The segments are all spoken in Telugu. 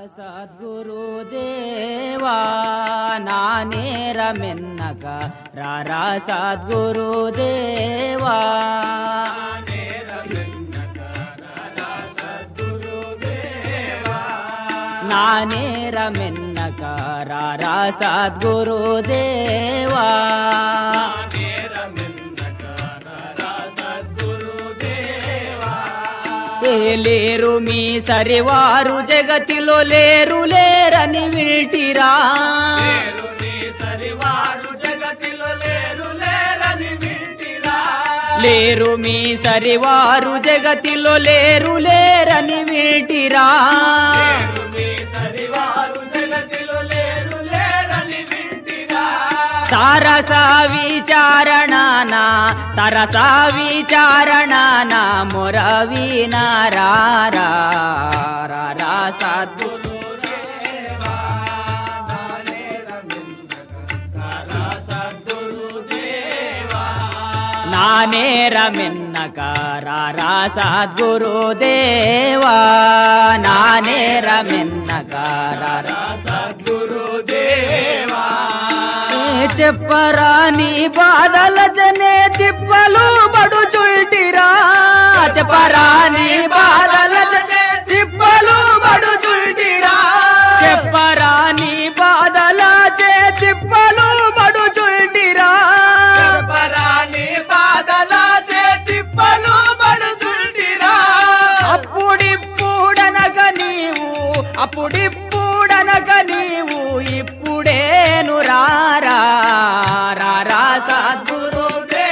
సద్గురుదేవా నా నేరమెన్నక రారా సద్గురుదేవా నా నేరమెన్నక రారా సద్గురుదేవా లేరు మీ సరివారు జగతిలో లేరు లేరని వింటిరా లేరు మీ సరివారు జగతిలో లేరు లేరని వింటిరా సరస విచారణనా సరస విచారణనా మురవి నారా సద్గురు నానేరమిన్నక రారా సద్గురుదేవా నానేరమిన్నక రారా చెప్పరా నీ బాధల జనే తిప్పలు బడు చుల్టిరా చెప్పరా నీ బాధల జనే తిప్పలు బడు చుల్టిరా చెప్పరా నీ బాధల చే తిప్పలు బడు చుల్టిరా అప్పుడిప్పుడనగ నీవు అప్పుడిప్పుడనగ నీవు ఇప్పుడేను రారా రారా సద్గురు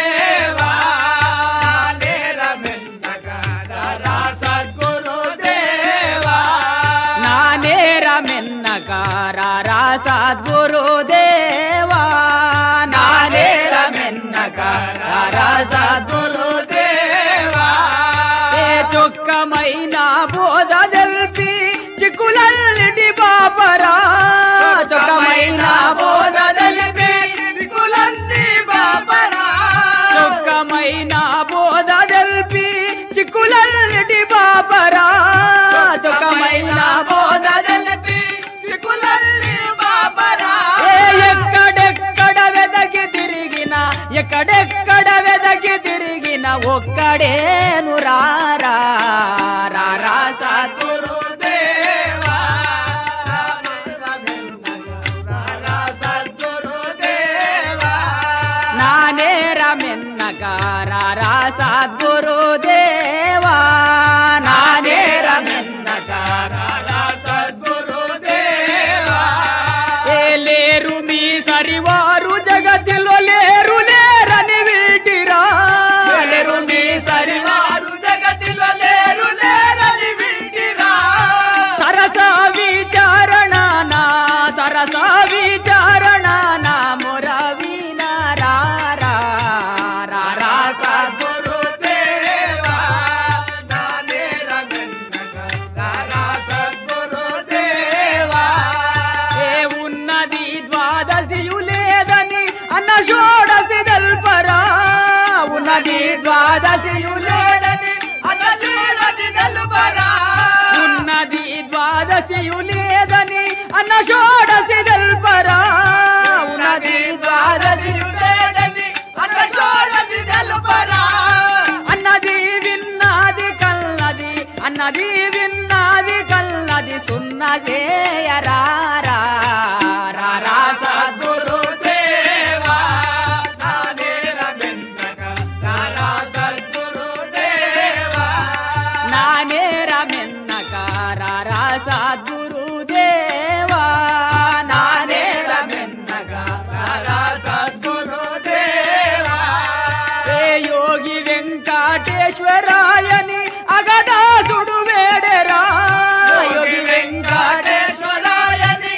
నా నేరమెన్నక రారా సద్గురు దేవా నా నేరమెన్నక రారా సద్గురు ఏ చొక్కమైన బోధ తెల్పి చిక్కులన్నిటి బాపరా చొక్కమైన బోధ తెల్పి చొక్కమైన బోధ తెల్పి చిక్కులన్నిటి బాపరా చొక్కమైన బోధ తెల్పి ఏ ఎక్కడెక్కడ వెదకి తిరిగిన ఎక్కడెక్కడ వెదకి తిరిగిన ఒక్కడేను రారా రారా సద్గురు నా నేరమెన్నక రారా సద్గురు దేవా నా నేరమెన్నక ఏ లేరు మీ సరివారు జగతిలో లేరు లేరని వింటిరా లేరు మీ సరివారు సరస విచారణ నా సరస విచారణ నా మురవి నారా రారా సద్గురు ఏ ఉన్నది ద్వాదశియు లేదని అన్న షోడసి తెల్పరా ఉన్నది ద్వాదశియు లేదని అన్న షోడసి తెల్పరా ఉన్నది ద్వాదశియు లేదని అన్న షోడసి తెల్పరా ఉన్నది ద్వాదశియు లేదని అన్న షోడసి తెల్పరా అన్నది విన్నది కల్లది అన్నది విన్నది కల్లది సున్న చేయరారా రారా సద్గురు నా నేరమెన్నక రారా సద్గురు దేవా నా నేరమెన్నక ఏ యోగి వెంకటేశ్వరాయని అగదాసుడు వేడెరా యోగి వెంకటేశ్వరాయని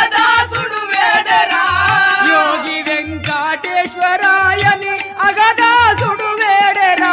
యోగి వెంకటేశ్వరాయని అగదాసుడు వేడెరా